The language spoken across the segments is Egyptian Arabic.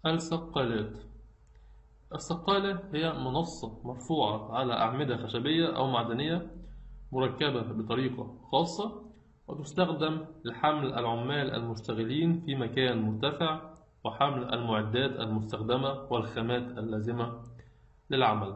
السقالات السقالة هي منصة مرفوعة على أعمدة خشبية أو معدنية مركبة بطريقة خاصة وتستخدم لحمل العمال المشتغلين في مكان مرتفع وحمل المعدات المستخدمة والخامات اللازمة للعمل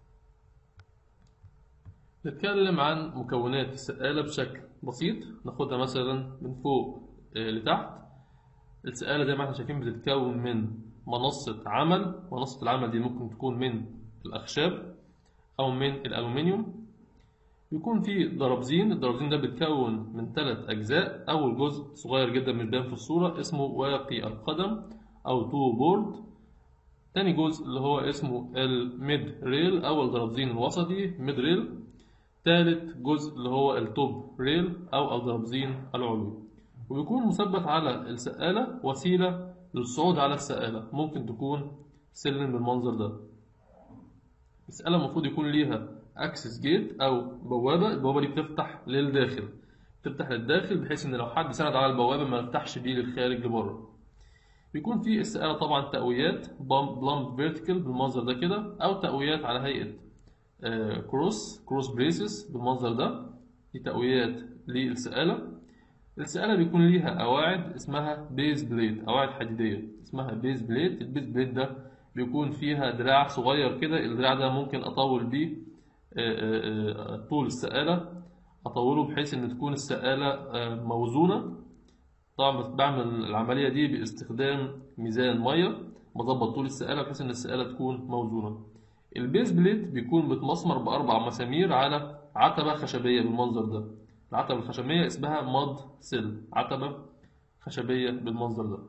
نتكلم عن مكونات السقالة بشكل بسيط ناخدها مثلا من فوق آه، لتحت السقالة زي ما احنا شايفين بتتكون من منصة عمل منصة العمل دي ممكن تكون من الأخشاب أو من الألومنيوم بيكون في درابزين الدرابزين ده بيتكون من ثلاث أجزاء أول جزء صغير جدا مش باين في الصورة اسمه واقي القدم أو تو بورد تاني جزء اللي هو اسمه الميد ريل أو الدرابزين الوسطي ميد ريل تالت جزء اللي هو التوب ريل أو الدرابزين العلوي وبيكون مثبت على السقالة وسيلة للصعود على السقالة ممكن تكون سلم بالمنظر ده السقالة المفروض يكون ليها اكسس جيت او بوابة البوابة دي بتفتح للداخل بتفتح للداخل بحيث ان لو حد سند على البوابة ما يفتحش بيه للخارج لبره بيكون في السقالة طبعا تقويات بلامب فيرتيكال بالمنظر ده كده او تقويات على هيئة آه، كروس كروس بريسز بالمنظر ده دي تقويات للسقالة السقالة بيكون ليها قواعد اسمها بيز بليد قواعد حديدية اسمها بيز بليد البيز بليد ده بيكون فيها دراع صغير كده الدراع ده ممكن أطول بيه آه، آه، آه، طول السقالة أطوله بحيث إن تكون السقالة آه، موزونة طبعا بس بعمل العملية دي باستخدام ميزان مية بظبط طول السقالة بحيث إن السقالة تكون موزونة البيز بليت بيكون متمسمر بأربع مسامير على عتبة خشبية بالمنظر ده العتبة الخشبية اسمها ماد سيل عتبة خشبية بالمنظر ده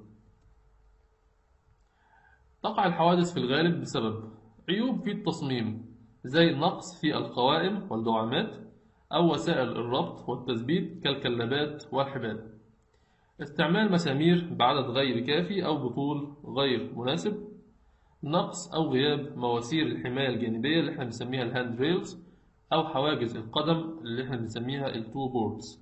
تقع الحوادث في الغالب بسبب عيوب في التصميم زي النقص في القوائم والدعامات أو وسائل الربط والتثبيت كالكلابات والحبال استعمال مسامير بعدد غير كافي أو بطول غير مناسب نقص أو غياب مواسير الحماية الجانبية اللي احنا بنسميها الهاند ريلز أو حواجز القدم اللي احنا بنسميها التو بوردز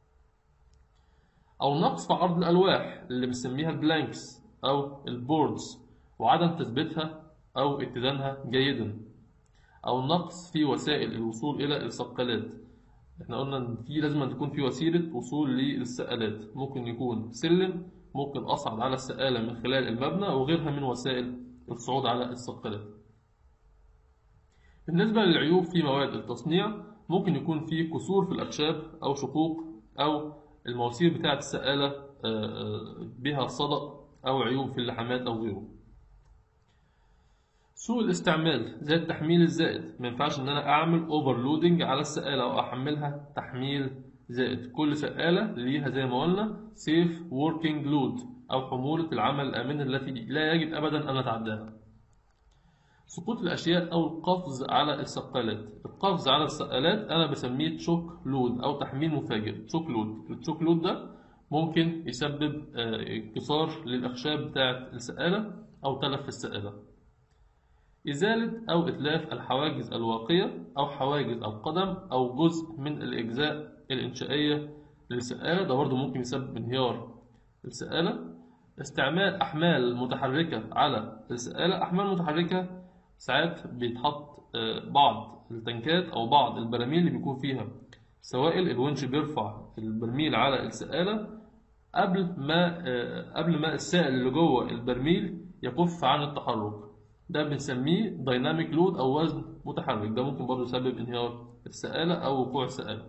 أو نقص في عرض الألواح اللي بنسميها البلانكس أو البوردز وعدم تثبيتها أو اتزانها جيدا أو نقص في وسائل الوصول إلى السقالات احنا قلنا إن في لازم تكون في وسيلة وصول للسقالات ممكن يكون سلم ممكن أصعد على السقالة من خلال المبنى وغيرها من وسائل الصعود على السقالات بالنسبة للعيوب في مواد التصنيع ممكن يكون في كسور في الأخشاب أو شقوق أو المواسير بتاعة السقالة آه، آه، بها صدأ أو عيوب في اللحامات أو غيره سوء الاستعمال زي التحميل الزائد ما ينفعش ان انا اعمل اوفرلودنج على السقاله او احملها تحميل زائد كل سقاله ليها زي ما قلنا سيف working لود او حموله العمل الامنه التي لا يجب ابدا ان نتعداها سقوط الاشياء او القفز على السقالات القفز على السقالات انا بسميه تشوك لود او تحميل مفاجئ تشوك لود التشوك لود ده ممكن يسبب آه، انكسار للاخشاب بتاعه السقاله او تلف في السقاله إزالة أو إتلاف الحواجز الواقية أو حواجز القدم أو جزء من الأجزاء الإنشائية للسقالة ده برضه ممكن يسبب انهيار السقالة استعمال أحمال متحركة على السقالة أحمال متحركة ساعات بيتحط آه، بعض التنكات أو بعض البراميل اللي بيكون فيها سوائل الونش بيرفع البرميل على السقالة قبل ما آه، قبل ما السائل اللي جوه البرميل يكف عن التحرك ده بنسميه دايناميك لود او وزن متحرك ده ممكن برضه يسبب انهيار السقالة او وقوع السقالة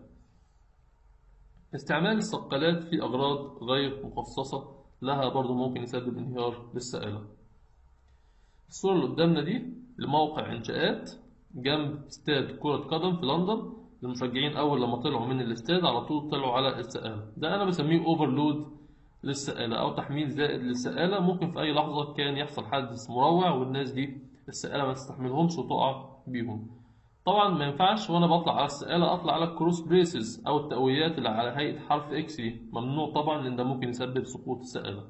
استعمال السقالات في اغراض غير مخصصة لها برضه ممكن يسبب انهيار للسقالة الصورة اللي قدامنا دي لموقع انشاءات جنب استاد كرة قدم في لندن المشجعين اول لما طلعوا من الاستاد على طول طلعوا على السقالة ده انا بسميه اوفرلود للسقالة أو تحميل زائد للسقالة ممكن في أي لحظة كان يحصل حادث مروع والناس دي السقالة ما تستحملهمش وتقع بيهم طبعا ما ينفعش وأنا بطلع على السقالة أطلع على الكروس بريسز أو التقويات اللي على هيئة حرف إكس دي ممنوع طبعا لأن ده ممكن يسبب سقوط السقالة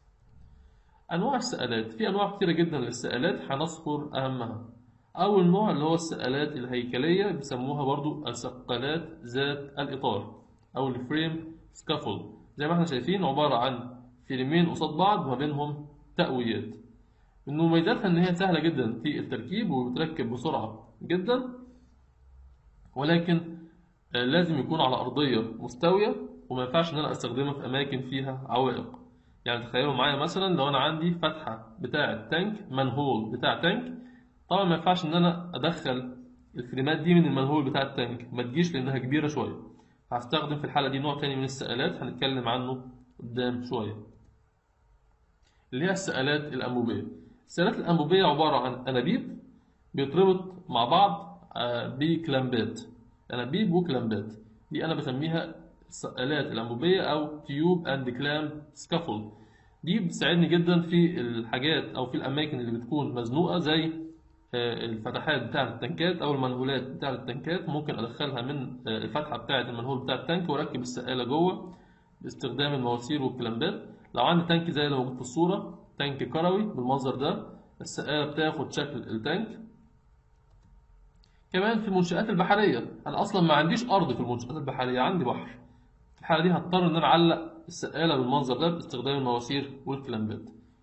أنواع السقالات في أنواع كتيرة جدا للسقالات هنذكر أهمها أول نوع اللي هو السقالات الهيكلية بيسموها برضو السقالات ذات الإطار أو الفريم سكافولد زي ما احنا شايفين عبارة عن فيلمين قصاد بعض ما بينهم تقويات من مميزاتها إن هي سهلة جدا في التركيب وبتركب بسرعة جدا ولكن آه، لازم يكون على أرضية مستوية وما ينفعش إن أنا أستخدمها في أماكن فيها عوائق يعني تخيلوا معايا مثلا لو أنا عندي فتحة بتاعة تانك منهول بتاع تانك طبعا ما ينفعش إن أنا أدخل الفريمات دي من المنهول بتاع التانك ما تجيش لأنها كبيرة شوية هستخدم في الحالة دي نوع تاني من السقالات هنتكلم عنه قدام شوية اللي هي السقالات الأنبوبية السقالات الأنبوبية عبارة عن أنابيب بيتربط مع بعض آه، بكلامبات أنابيب وكلامبات دي أنا بسميها السقالات الأنبوبية أو تيوب أند كلام سكافولد دي بتساعدني جدا في الحاجات أو في الأماكن اللي بتكون مزنوقة زي آه، الفتحات بتاعة التنكات أو المنهولات بتاعة التنكات ممكن أدخلها من آه، الفتحة بتاعة المنهول بتاع التانك وأركب السقالة جوه باستخدام المواسير والكلامبات لو عندي تانك زي اللي موجود في الصورة تانك كروي بالمنظر ده السقالة بتاخد شكل التانك كمان في المنشآت البحرية أنا أصلا ما عنديش أرض في المنشآت البحرية عندي بحر في الحالة دي هضطر إن أنا أعلق السقالة بالمنظر ده باستخدام المواسير والكلامبات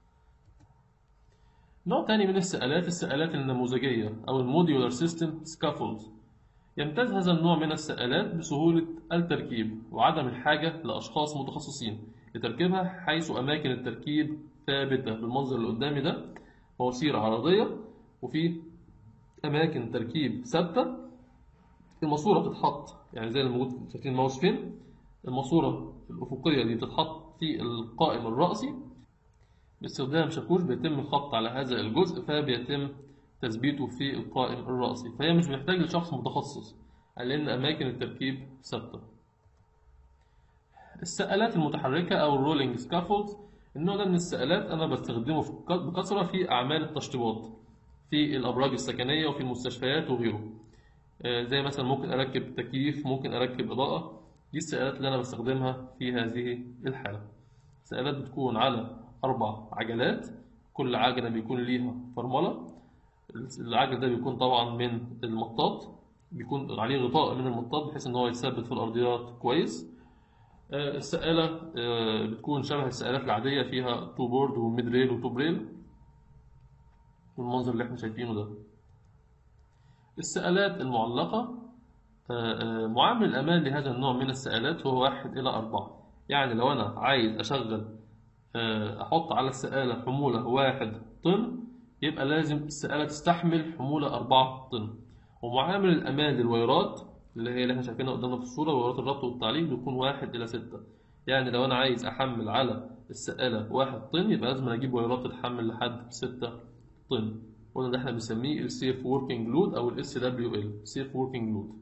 نوع تاني من السقالات السقالات النموذجية أو الموديولار سيستم سكافولد يمتاز هذا النوع من السقالات بسهولة التركيب وعدم الحاجة لأشخاص متخصصين لتركيبها حيث أماكن التركيب ثابتة بالمنظر اللي قدامي ده مواسير عرضية وفي أماكن تركيب ثابتة الماسورة بتتحط يعني زي اللي موجود شايفين الماوس فين الماسورة الأفقية دي بتتحط في القائم الرأسي باستخدام شاكوش بيتم الخط على هذا الجزء فبيتم تثبيته في القائم الرأسي فهي مش محتاج لشخص متخصص لأن أماكن التركيب ثابتة السقالات المتحركة أو الرولينج سكافولد النوع ده من السقالات أنا بستخدمه في ك- بكثرة في أعمال التشطيبات في الأبراج السكنية وفي المستشفيات وغيره آه، زي مثلا ممكن أركب تكييف ممكن أركب إضاءة دي السقالات اللي أنا بستخدمها في هذه الحالة السقالات بتكون على أربع عجلات كل عجلة بيكون ليها فرملة العجل ده بيكون طبعا من المطاط بيكون عليه غطاء من المطاط بحيث ان هو يتثبت في الارضيات كويس آه، السقالة آه، بتكون شبه السقالات العادية فيها تو بورد وميد ريل وتوب ريل والمنظر اللي احنا شايفينه ده السقالات المعلقة آه، آه، معامل الأمان لهذا النوع من السقالات هو واحد إلى أربعة يعني لو أنا عايز أشغل آه، أحط على السقالة حمولة واحد طن يبقى لازم السقالة تستحمل حمولة أربعة طن ومعامل الأمان للوايرات اللي هي اللي احنا شايفينها قدامنا في الصورة وايرات الربط والتعليق بيكون واحد إلى ستة يعني لو أنا عايز أحمل على السقالة واحد طن يبقى لازم أجيب وايرات تتحمل لحد ستة طن وده اللي احنا بنسميه السيف وركينج لود أو الاس دبليو ال سيف وركينج لود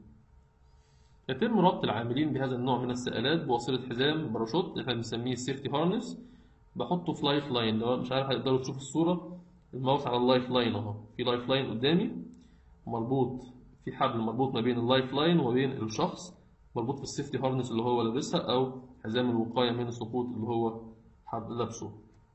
يتم ربط العاملين بهذا النوع من السقالات بوصلة حزام باراشوت اللي احنا بنسميه السيفتي هارنس بحطه في لايف لاين لو مش عارف هتقدروا تشوفوا الصورة الماوس على اللايف لاين اهو في لايف لاين قدامي مربوط في حبل مربوط ما بين اللايف لاين وما بين الشخص مربوط في السيفتي هارنس اللي هو لابسها او حزام الوقاية من السقوط اللي هو حب لابسه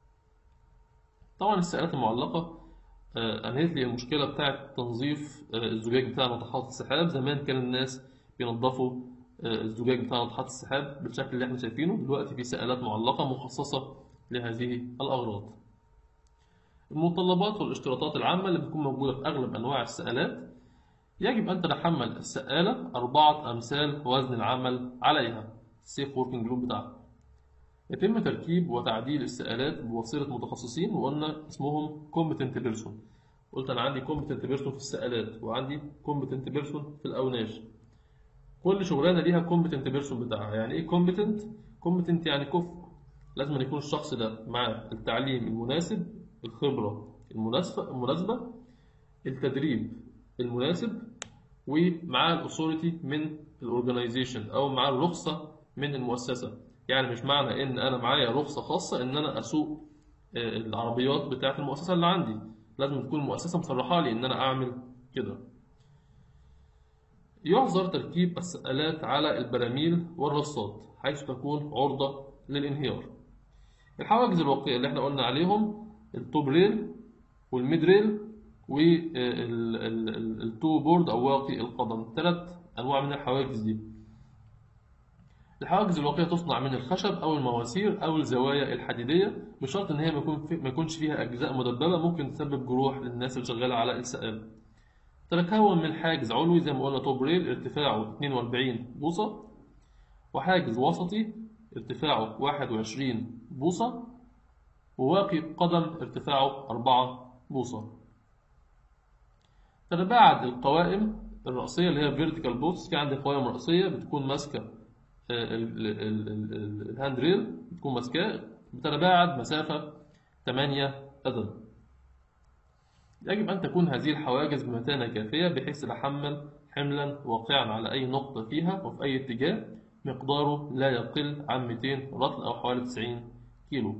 طبعا السقالات المعلقة آه، أنهت لي المشكلة بتاعة تنظيف آه، الزجاج بتاع ناطحات السحاب زمان كان الناس بينظفوا آه، الزجاج بتاع ناطحات السحاب بالشكل اللي احنا شايفينه دلوقتي في سقالات معلقة مخصصة لهذه الأغراض المتطلبات والاشتراطات العامة اللي بتكون موجودة في أغلب أنواع السقالات يجب أن تتحمل السقالة أربعة أمثال وزن العمل عليها السيف وركينج جروب بتاعها يتم تركيب وتعديل السقالات بواسطة متخصصين وقلنا اسمهم competent person قلت أنا عندي competent person في السقالات وعندي competent person في الأوناش كل شغلانة ليها competent person بتاعها يعني إيه competent؟ competent يعني كفء لازم أن يكون الشخص ده معاه التعليم المناسب الخبرة المناسبة المناسبة التدريب المناسب ومعاه الاثوريتي من الاورجنايزيشن او معاه الرخصه من المؤسسه يعني مش معنى ان انا معايا رخصه خاصه ان انا اسوق آه، العربيات بتاعه المؤسسه اللي عندي لازم تكون المؤسسه مصرحه لي ان انا اعمل كده يحظر تركيب السقالات على البراميل والرصات حيث تكون عرضة للانهيار الحواجز الوقائية اللي احنا قلنا عليهم التوب ريل والميد ريل والتو بورد أو واقي القدم ثلاث أنواع من الحواجز دي الحواجز الواقية تصنع من الخشب أو المواسير أو الزوايا الحديدية مش شرط إن هي ما يكون في- ما يكونش فيها أجزاء مدببة ممكن تسبب جروح للناس اللي شغالة على السقالة تتكون من حاجز علوي زي ما قلنا توب ريل ارتفاعه 42 بوصة وحاجز وسطي ارتفاعه 21 بوصة وواقي قدم ارتفاعه 4 بوصة تتباعد القوائم الرأسية اللي هي فيرتيكال بوكس في عندي قوائم رأسية بتكون ماسكة آه، ال- ال- ال- ال- الهاند ريل بتكون ماسكاه بتتباعد مسافة 8 قدم يجب أن تكون هذه الحواجز بمتانة كافية بحيث تتحمل حملا واقعا على أي نقطة فيها وفي أي اتجاه مقداره لا يقل عن 200 رطل أو حوالي 90 كيلو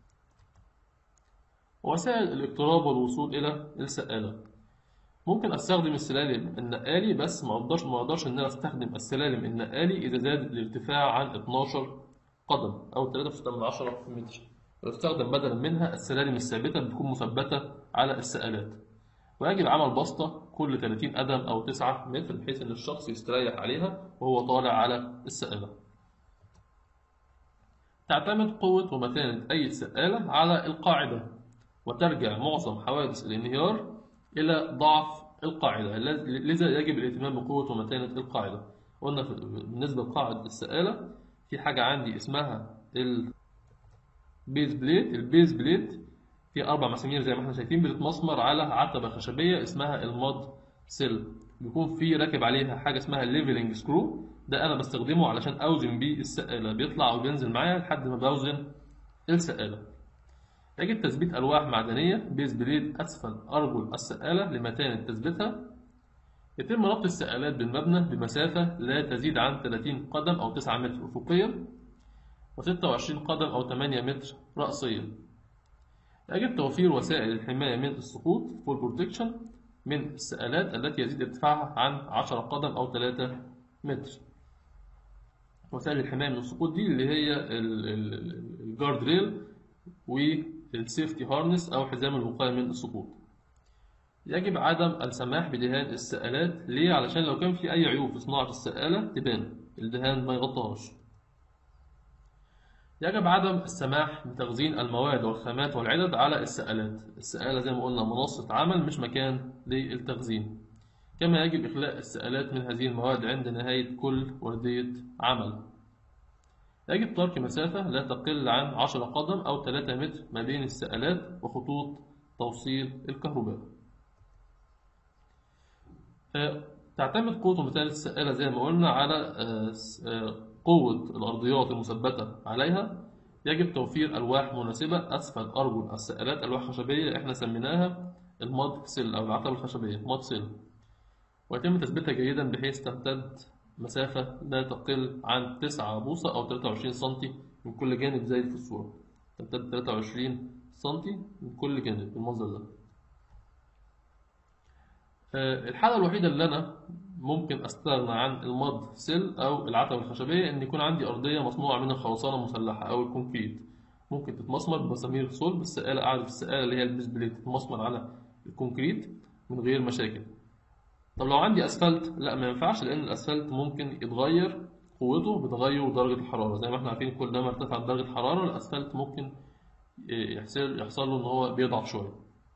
وسائل الاقتراب والوصول إلى السقالة ممكن استخدم السلالم النقالي بس ما اقدرش ما اقدرش ان انا استخدم السلالم النقالي اذا زاد الارتفاع عن 12 قدم او 3.6 متر ويستخدم بدلا منها السلالم الثابته بتكون مثبته على السقالات ويجب عمل بسطه كل 30 قدم او 9 متر بحيث ان الشخص يستريح عليها وهو طالع على السقاله تعتمد قوة ومتانة أي سقالة على القاعدة وترجع معظم حوادث الانهيار إلى ضعف القاعدة لذا يجب الاهتمام بقوة ومتانة القاعدة قلنا في- بالنسبة لقاعدة السقالة في حاجة عندي اسمها البيز بليت البيز بليت في أربع مسامير زي ما احنا شايفين بتتمسمر على عتبة خشبية اسمها الماد سيل بيكون في راكب عليها حاجة اسمها الليفلنج سكرو ده أنا بستخدمه علشان أوزن بيه السقالة بيطلع وبينزل معايا لحد ما بوزن السقالة يجب تثبيت ألواح معدنية بيز بليد أسفل أرجل السقالة لمتانة تثبيتها يتم ربط السقالات بالمبنى بمسافة لا تزيد عن 30 قدم أو 9 متر أفقيا و26 قدم أو 8 متر رأسيا يجب توفير وسائل الحماية من السقوط فول بروتكشن من السقالات التي يزيد ارتفاعها عن 10 قدم أو 3 متر وسائل الحماية من السقوط دي اللي هي الجارد ريل والسيفتي هارنس أو حزام الوقاية من السقوط يجب عدم السماح بدهان السقالات ليه؟ علشان لو كان في أي عيوب في صناعة السقالة تبان الدهان ما يغطاهاش يجب عدم السماح بتخزين المواد والخامات والعدد على السقالات السقالة زي ما قلنا منصة عمل مش مكان للتخزين كما يجب إخلاء السقالات من هذه المواد عند نهاية كل وردية عمل يجب ترك مسافة لا تقل عن 10 قدم أو 3 متر ما بين السقالات وخطوط توصيل الكهرباء آه، تعتمد قوة ومتانة السقالة زي ما قلنا على آه، س- آه، قوة الأرضيات المثبتة عليها يجب توفير ألواح مناسبة أسفل أرجل السقالات ألواح خشبية إحنا سميناها الماد سيل أو العتبة الخشبية ماد سيل ويتم تثبيتها جيدا بحيث تمتد مسافة لا تقل عن 9 بوصة أو 23 سنتي من كل جانب زي في الصورة تمتد 23 سنتي من كل جانب بالمنظر ده آه، الحالة الوحيدة اللي أنا ممكن أستغنى عن الماد سيل أو العتبة الخشبية إن يكون عندي أرضية مصنوعة من الخرسانة المسلحة أو الكونكريت ممكن تتمسمر بمسامير صلب السقالة قاعدة في السقالة اللي هي البيس بليت تتمسمر على الكونكريت من غير مشاكل طب لو عندي اسفلت لا ما ينفعش لان الاسفلت ممكن يتغير قوته بتغير درجة الحرارة زي ما احنا عارفين كل ما ارتفعت درجة الحرارة الاسفلت ممكن يحصل يحصل له ان هو بيضعف شوية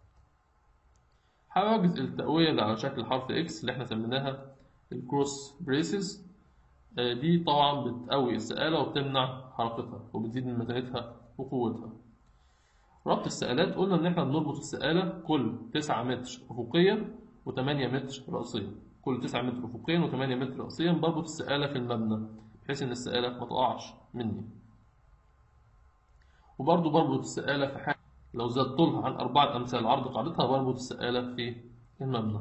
حواجز التقوية اللي على شكل حرف اكس اللي احنا سميناها الكروس بريسز دي طبعا بتقوي السقالة وبتمنع حركتها وبتزيد من متانتها وقوتها ربط السقالات قلنا ان احنا بنربط السقالة كل 9 متر افقيا و8 متر رأسيا كل 9 متر افقيا و8 متر رأسيا بربط السقالة في المبنى بحيث ان السقالة ما تقعش مني وبرضه بربط السقالة في حاجة لو زاد طولها عن أربعة أمثال عرض قاعدتها بربط السقالة في المبنى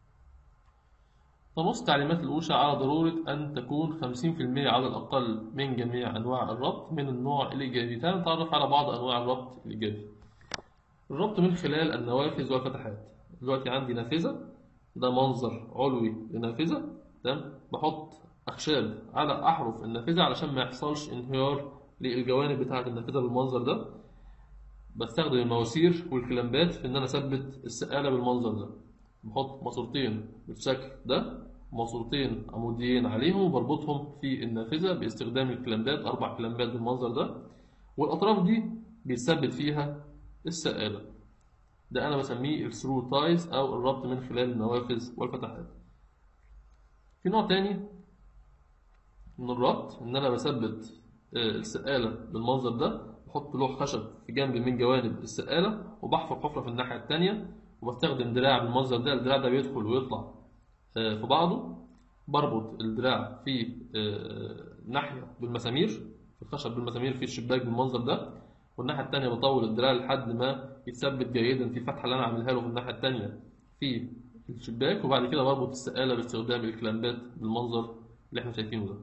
تنص تعليمات الأوشا على ضرورة أن تكون 50% على الأقل من جميع أنواع الربط من النوع الإيجابي تعال نتعرف على بعض أنواع الربط الإيجابي الربط من خلال النوافذ والفتحات دلوقتي عندي نافذة ده منظر علوي لنافذة تمام بحط أخشاب على أحرف النافذة علشان ما يحصلش انهيار للجوانب بتاعة النافذة بالمنظر ده بستخدم المواسير والكلامبات في إن أنا أثبت السقالة بالمنظر ده بحط ماسورتين بالشكل ده ماسورتين عموديين عليهم وبربطهم في النافذة باستخدام الكلامبات أربع كلامبات بالمنظر ده والأطراف دي بيتثبت فيها السقالة ده أنا بسميه الثرو تايز أو الربط من خلال النوافذ والفتحات في نوع تاني من الربط إن أنا بثبت السقالة بالمنظر ده بحط لوح خشب في جنب من جوانب السقالة وبحفر حفرة في الناحية التانية وبستخدم دراع بالمنظر ده الدراع ده بيدخل ويطلع في بعضه بربط الدراع في ناحية بالمسامير في الخشب بالمسامير في الشباك بالمنظر ده والناحية التانية بطول الدراع لحد ما يتثبت جيدا في الفتحة اللي أنا عاملها له في الناحية التانية في الشباك وبعد كده بربط السقالة باستخدام الكلامبات بالمنظر اللي احنا شايفينه ده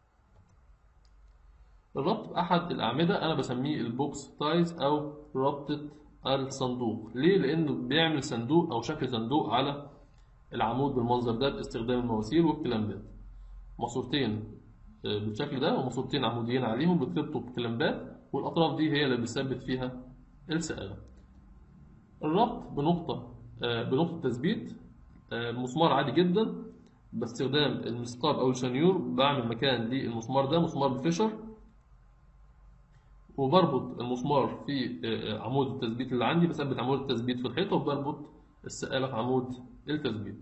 الربط بأحد الأعمدة أنا بسميه البوكس تايز أو ربطة الصندوق ليه؟ لأنه بيعمل صندوق أو شكل صندوق على العمود بالمنظر ده باستخدام المواسير والكلامبات ماسورتين بالشكل ده وماسورتين عموديين عليهم بتربطوا بكلامبات والأطراف دي هي اللي بتثبت فيها السقالة الربط بنقطة بنقطة تثبيت مسمار عادي جدا باستخدام المسقاب أو الشنيور بعمل مكان للمسمار ده مسمار بفشر وبربط المسمار في عمود التثبيت اللي عندي بثبت عمود التثبيت في الحيطة وبربط السقالة في عمود التثبيت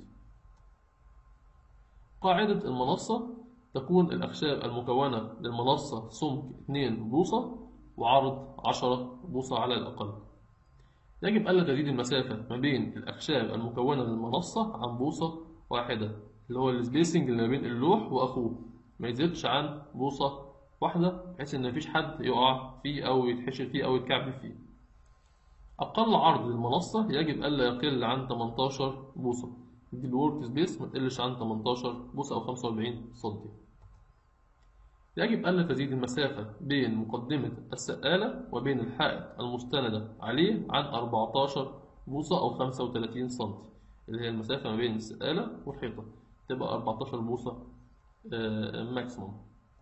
قاعدة المنصة تكون الأخشاب المكونة للمنصة سمك 2 بوصة وعرض 10 بوصة على الأقل يجب ألا تزيد المسافة ما بين الأخشاب المكونة للمنصة عن بوصة واحدة اللي هو السبيسنج اللي ما بين اللوح وأخوه ما يزيدش عن بوصة واحدة بحيث إن مفيش حد يقع فيه أو يتحشر فيه أو يتكعبل فيه أقل عرض للمنصة يجب ألا يقل عن 18 بوصة دي الورك سبيس ما تقلش عن 18 بوصة أو 45 سنتي يجب ألا تزيد المسافة بين مقدمة السقالة وبين الحائط المستندة عليه عن 14 بوصة أو 35 سنتي اللي هي المسافة ما بين السقالة والحيطة تبقى 14 بوصة ماكسيموم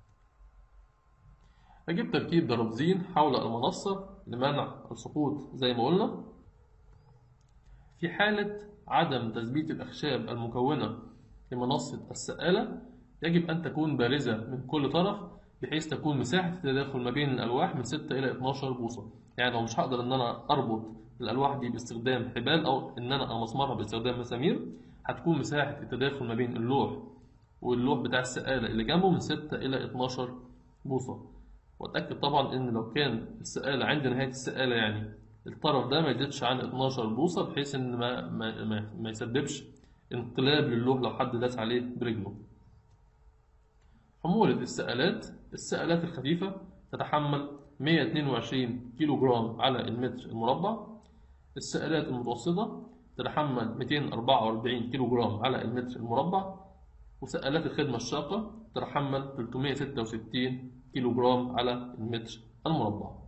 أجيب تركيب درابزين حول المنصة لمنع السقوط زي ما قلنا في حالة عدم تثبيت الأخشاب المكونة لمنصة السقالة يجب أن تكون بارزة من كل طرف بحيث تكون مساحة التداخل ما بين الألواح من 6 إلى 12 بوصة يعني لو مش هقدر إن أنا أربط الألواح دي باستخدام حبال أو إن أنا أمسمرها باستخدام مسامير هتكون مساحة التداخل ما بين اللوح واللوح بتاع السقالة اللي جنبه من 6 إلى 12 بوصة واتاكد طبعا ان لو كان السقاله عند نهايه السقاله يعني الطرف ده ما يزيدش عن 12 بوصه بحيث ان ما ما, ما, ما يسببش انقلاب للوح لو حد داس عليه برجله حمولة السقالات السقالات الخفيفة تتحمل 122 كيلو جرام على المتر المربع السقالات المتوسطة تتحمل 244 كيلو جرام على المتر المربع وسقالات الخدمة الشاقة تتحمل 366 كيلو جرام على المتر المربع